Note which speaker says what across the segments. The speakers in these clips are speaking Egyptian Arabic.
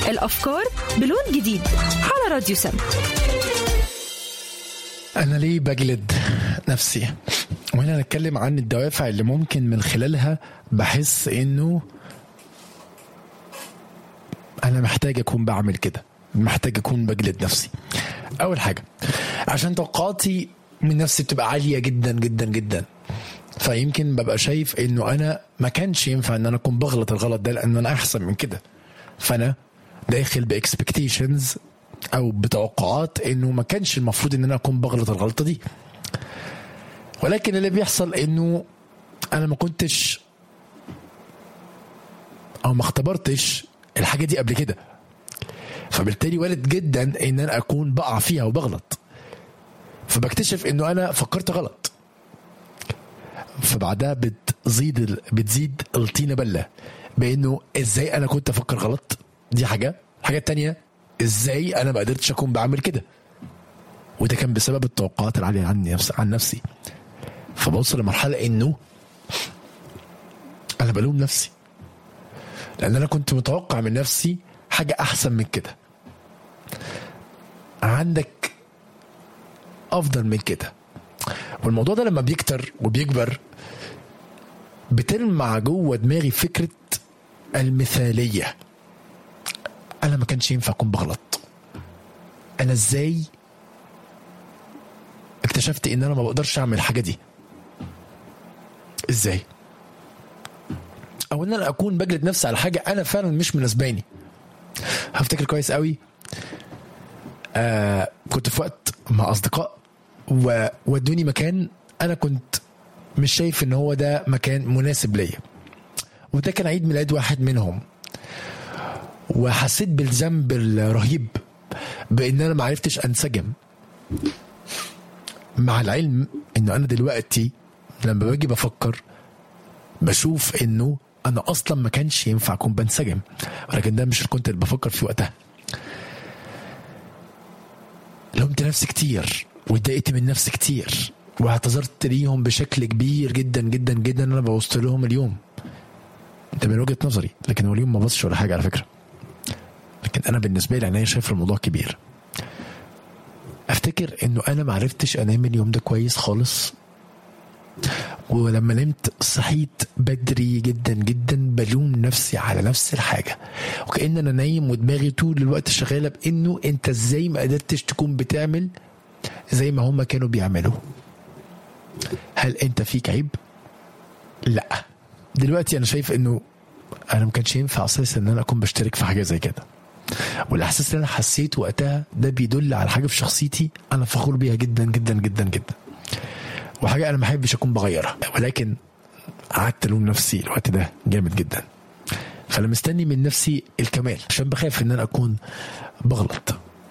Speaker 1: الأفكار بلون جديد على راديو سم
Speaker 2: أنا ليه بجلد نفسي؟ وهنا نتكلم عن الدوافع اللي ممكن من خلالها بحس إنه أنا محتاج أكون بعمل كده محتاج أكون بجلد نفسي أول حاجة عشان توقعاتي من نفسي بتبقى عالية جدا جدا جدا فيمكن ببقى شايف انه انا ما كانش ينفع ان انا اكون بغلط الغلط ده لان انا احسن من كده فانا داخل باكسبكتيشنز او بتوقعات انه ما كانش المفروض ان انا اكون بغلط الغلطه دي ولكن اللي بيحصل انه انا ما كنتش او ما اختبرتش الحاجه دي قبل كده فبالتالي وارد جدا ان انا اكون بقع فيها وبغلط فبكتشف انه انا فكرت غلط فبعدها بتزيد ال- بتزيد الطينه بله بانه ازاي انا كنت افكر غلط دي حاجه الحاجه التانية ازاي انا ما قدرتش اكون بعمل كده وده كان بسبب التوقعات العاليه عني نفس عن نفسي فبوصل لمرحله انه انا بلوم نفسي لان انا كنت متوقع من نفسي حاجه احسن من كده عندك افضل من كده والموضوع ده لما بيكتر وبيكبر بتلمع جوه دماغي فكره المثاليه انا ما كانش ينفع اكون بغلط انا ازاي اكتشفت ان انا ما بقدرش اعمل الحاجه دي ازاي او ان انا اكون بجلد نفسي على حاجه انا فعلا مش مناسباني هفتكر كويس قوي آه كنت في وقت مع اصدقاء وودوني مكان انا كنت مش شايف ان هو ده مكان مناسب ليا وده كان عيد ميلاد واحد منهم وحسيت بالذنب الرهيب بان انا ما عرفتش انسجم مع العلم انه انا دلوقتي لما باجي بفكر بشوف انه انا اصلا ما كانش ينفع اكون بنسجم ولكن ده مش اللي كنت بفكر فيه وقتها لومت نفسي كتير واتضايقت من نفسي كتير واعتذرت ليهم بشكل كبير جدا جدا جدا انا بوظت لهم اليوم ده من وجهه نظري لكن هو اليوم ما بصش ولا حاجه على فكره لكن انا بالنسبه لي انا شايف الموضوع كبير افتكر انه انا ما عرفتش انام اليوم ده كويس خالص ولما نمت صحيت بدري جدا جدا بلوم نفسي على نفس الحاجه وكأن انا نايم ودماغي طول الوقت شغاله بانه انت ازاي ما قدرتش تكون بتعمل زي ما هم كانوا بيعملوا هل انت فيك عيب لا دلوقتي انا شايف انه انا ما كانش ينفع اساسا ان انا اكون بشترك في حاجه زي كده والاحساس اللي انا حسيته وقتها ده بيدل على حاجه في شخصيتي انا فخور بيها جدا جدا جدا جدا وحاجه انا ما احبش اكون بغيرها ولكن قعدت الوم نفسي الوقت ده جامد جدا فانا مستني من نفسي الكمال عشان بخاف ان انا اكون بغلط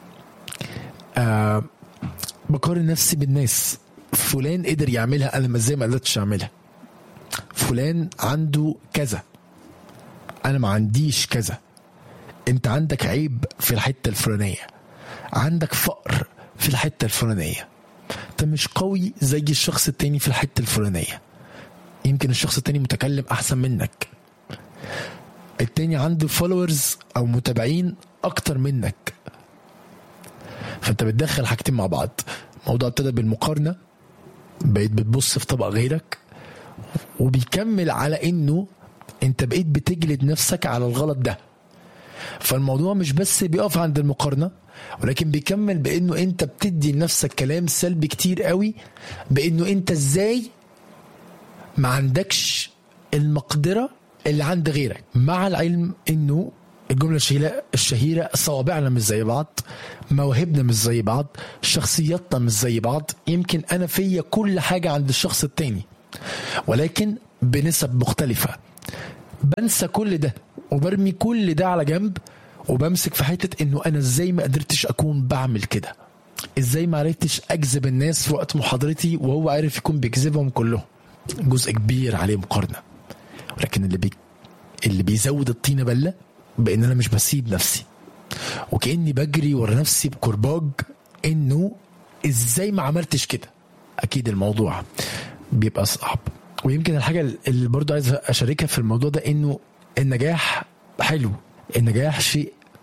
Speaker 2: آه بقارن نفسي بالناس فلان قدر يعملها انا ما ازاي ما قدرتش اعملها فلان عنده كذا انا ما عنديش كذا انت عندك عيب في الحته الفلانيه عندك فقر في الحته الفلانيه انت مش قوي زي الشخص التاني في الحته الفلانيه يمكن الشخص التاني متكلم احسن منك التاني عنده فولورز او متابعين اكتر منك فانت بتدخل حاجتين مع بعض الموضوع ابتدى بالمقارنه بقيت بتبص في طبق غيرك وبيكمل على انه انت بقيت بتجلد نفسك على الغلط ده فالموضوع مش بس بيقف عند المقارنه ولكن بيكمل بانه انت بتدي لنفسك كلام سلبي كتير قوي بانه انت ازاي ما عندكش المقدره اللي عند غيرك مع العلم انه الجمله الشهيره الشهيره صوابعنا مش زي بعض مواهبنا مش زي بعض شخصياتنا مش زي بعض يمكن انا فيا كل حاجه عند الشخص التاني ولكن بنسب مختلفه بنسى كل ده وبرمي كل ده على جنب وبمسك في حته انه انا ازاي ما قدرتش اكون بعمل كده ازاي ما عرفتش اجذب الناس في وقت محاضرتي وهو عارف يكون بيجذبهم كلهم جزء كبير عليه مقارنه ولكن اللي بي اللي بيزود الطينه بله بان انا مش بسيب نفسي وكاني بجري ورا نفسي بكرباج انه ازاي ما عملتش كده اكيد الموضوع بيبقى صعب ويمكن الحاجه اللي برضو عايز اشاركها في الموضوع ده انه النجاح حلو النجاح شيء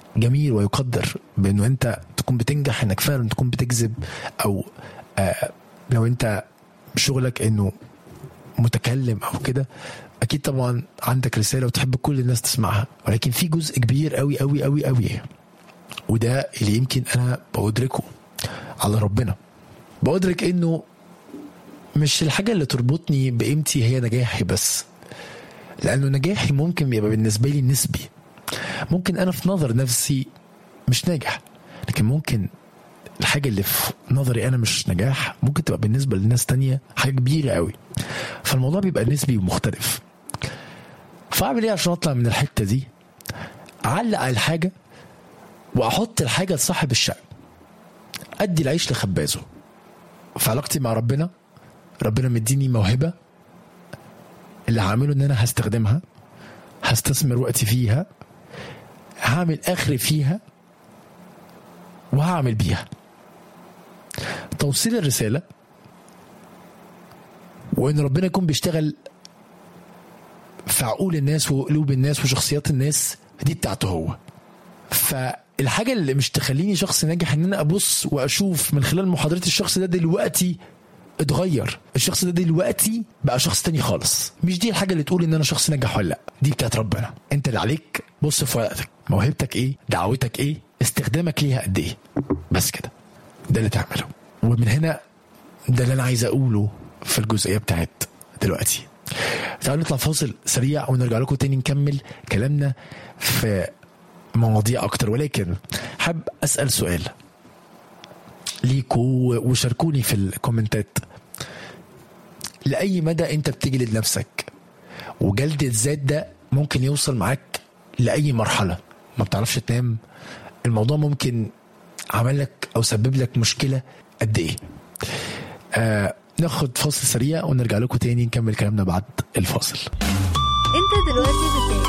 Speaker 2: جميل ويقدر بانه انت تكون بتنجح انك فعلا تكون بتكذب او آه لو انت شغلك انه متكلم او كده اكيد طبعا عندك رساله وتحب كل الناس تسمعها ولكن في جزء كبير قوي قوي قوي قوي وده اللي يمكن انا بأدركه على ربنا بأدرك انه مش الحاجة اللي تربطني بقيمتي هي نجاحي بس لأنه نجاحي ممكن يبقى بالنسبة لي نسبي ممكن أنا في نظر نفسي مش ناجح لكن ممكن الحاجة اللي في نظري أنا مش نجاح ممكن تبقى بالنسبة لناس تانية حاجة كبيرة قوي فالموضوع بيبقى نسبي ومختلف فأعمل إيه عشان أطلع من الحتة دي أعلق على الحاجة وأحط الحاجة لصاحب الشأن أدي العيش لخبازه في علاقتي مع ربنا ربنا مديني موهبة اللي هعمله ان انا هستخدمها هستثمر وقتي فيها هعمل اخري فيها وهعمل بيها توصيل الرسالة وان ربنا يكون بيشتغل في عقول الناس وقلوب الناس وشخصيات الناس دي بتاعته هو فالحاجة اللي مش تخليني شخص ناجح ان انا ابص واشوف من خلال محاضرة الشخص ده دلوقتي اتغير الشخص ده دلوقتي بقى شخص تاني خالص مش دي الحاجه اللي تقول ان انا شخص ناجح ولا لا دي بتاعت ربنا انت اللي عليك بص في ورقتك موهبتك ايه دعوتك ايه استخدامك ليها قد ايه بس كده ده اللي تعمله ومن هنا ده اللي انا عايز اقوله في الجزئيه بتاعت دلوقتي تعالوا نطلع فاصل سريع ونرجع لكم تاني نكمل كلامنا في مواضيع اكتر ولكن حاب اسال سؤال ليكوا وشاركوني في الكومنتات لأي مدى أنت بتجلد نفسك وجلد الذات ده ممكن يوصل معاك لأي مرحلة ما بتعرفش تنام الموضوع ممكن عمل لك أو سبب لك مشكلة قد إيه آه ناخد فاصل سريع ونرجع لكم تاني نكمل كلامنا بعد الفاصل
Speaker 3: انت دلوقتي بت...